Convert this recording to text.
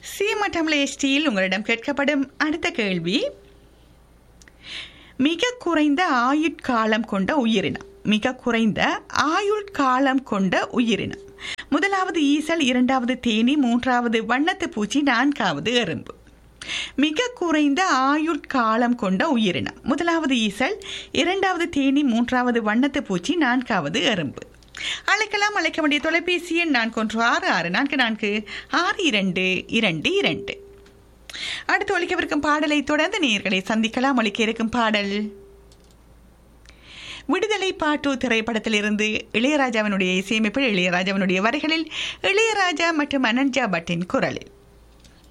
சீமட்டம்ல எஸ்டியில் உங்களிடம் கேட்கப்படும் அடுத்த கேள்வி மிக குறைந்த ஆயுட்காலம் கொண்ட உயிரினம் மிக குறைந்த ஆயுட்காலம் கொண்ட உயிரினம் முதலாவது ஈசல் இரண்டாவது தேனி மூன்றாவது வண்ணத்து பூச்சி நான்காவது எறும்பு மிக குறைந்த ஆயுட்காலம் கொண்ட உயிரினம் முதலாவது ஈசல் இரண்டாவது தேனி மூன்றாவது வண்ணத்து பூச்சி நான்காவது எறும்பு அழைக்கலாம் அழைக்க வேண்டிய தொலைபேசி எண் நான்கு ஒன்று ஆறு ஆறு நான்கு நான்கு ஆறு இரண்டு இரண்டு இரண்டு அடுத்து ஒழிக்கவிருக்கும் பாடலை தொடர்ந்து நேர்களை சந்திக்கலாம் ஒழிக்க இருக்கும் பாடல் விடுதலை பாட்டு திரைப்படத்திலிருந்து இளையராஜாவினுடைய இசையமைப்பில் இளையராஜாவினுடைய வரிகளில் இளையராஜா மற்றும் அனன்ஜா பட்டின் குரலில்